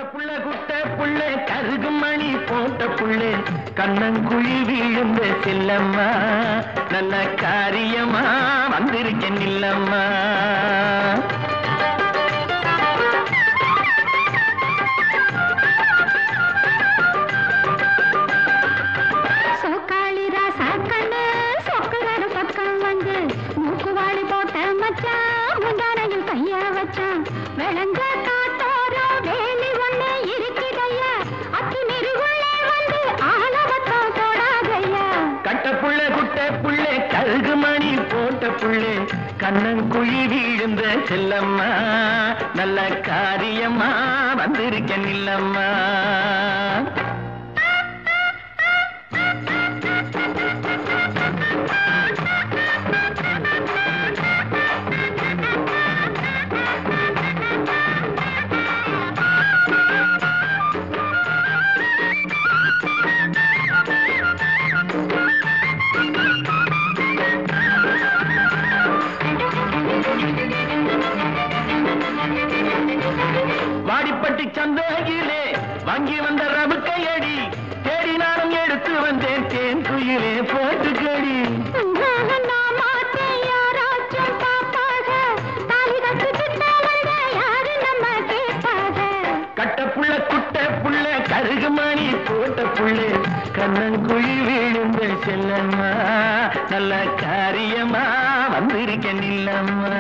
புள்ள குட்ட புள்ள கருகு மணி போட்ட புள்ள கண்ணங்குழி விழுந்த செல்லம்மா நல்ல காரியமா வந்திருக்கேன் இல்லம்மா சோக்காளி ராசா கண்ணு சொக்குறாரு பக்கம் வந்து மூக்குவாளி போட்ட மச்சான் முந்தானையில் கைய வச்சான் விளங்க காட்டோரோ வேலி ஒண்ணு இருக்குதையா அத்தி நெருகுள்ளே வந்து ஆலவத்தம் தொடாதையா கட்ட புள்ள குட்ட புள்ள கருகு மணி போட்ட புள்ள கண்ணங்குழி விழுந்த செல்லம்மா நல்ல காரியமா வந்திருக்கேன் இல்லம்மா வாடிப்பட்டி சந்தையிலே வாங்கி வந்த ரவுக்கையடி தேடி நானும் எடுத்து வந்தேன் தேன் குயிலே போட்டுக்கடி உன்னால நான் மாத்தேன் யாராச்சும் பாப்பாக தாலி கட்டுக்கிட்ட வந்த யாரு நம்ம கேட்பாக கட்ட புள்ள குட்ட புள்ள கருகு மணி போட்ட புள்ள கண்ணங்குழி விழுந்த செல்லம்மா நல்ல காரியமா வந்திருக்கேன் இல்லம்மா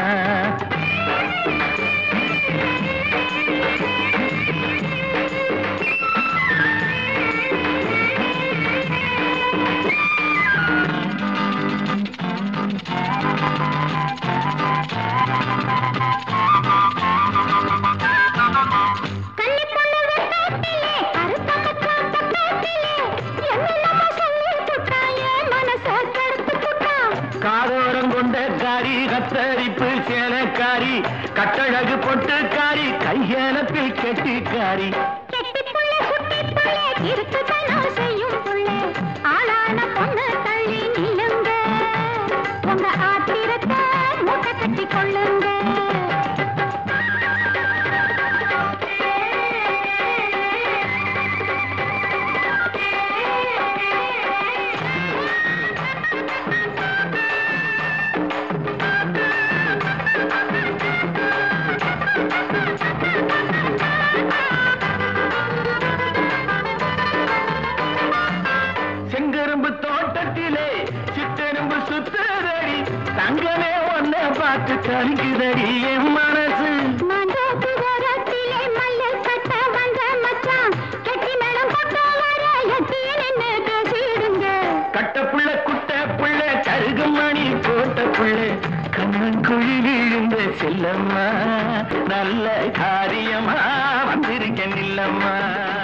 கன்னி பொண்ணு வெட்டாட்டிலே, கருத்த மச்சான் பக்கத்திலே, என்னென்னமோ சொல்லிப் புட்டான், என் மனச கெடுத்துப் புட்டான். காதோரம் கொண்ட காரி கத்தரிப்பு சேலக்காரி கட்டழகு பொட்டுக்காரி கையெனப்பில் கெட்டிக்காரி கெட்டிப் புள்ள, குட்டிப் புள்ள, கிறுக்குத்தனம் செய்யும் புள்ள, ஆளான பொண்ணு தள்ளி நில்லுங்க. உங்க ஆத்திரத்தை மூட்டை கட்டிக் கொள்ளுங்க செங்கரும்பு தோட்டத்திலே சித்தெரும்பு சுத்துதடி தங்கமே ஒன்ன பார்த்து கலிக்குதடி என் மனசு மண்டோக்கு ஓரத்திலே மல்லு கட்ட வந்த மச்சான், கெட்டி மேளம் கொண்டு வர எட்டி நின்னு பேசிடுங்க. கட்ட புள்ள குட்ட புள்ள கருகு மணி போட்ட புள்ள கண்ணங்குழி விழுந்த செல்லம்மா நல்ல காரியமா வந்திருக்கேன் இல்லம்மா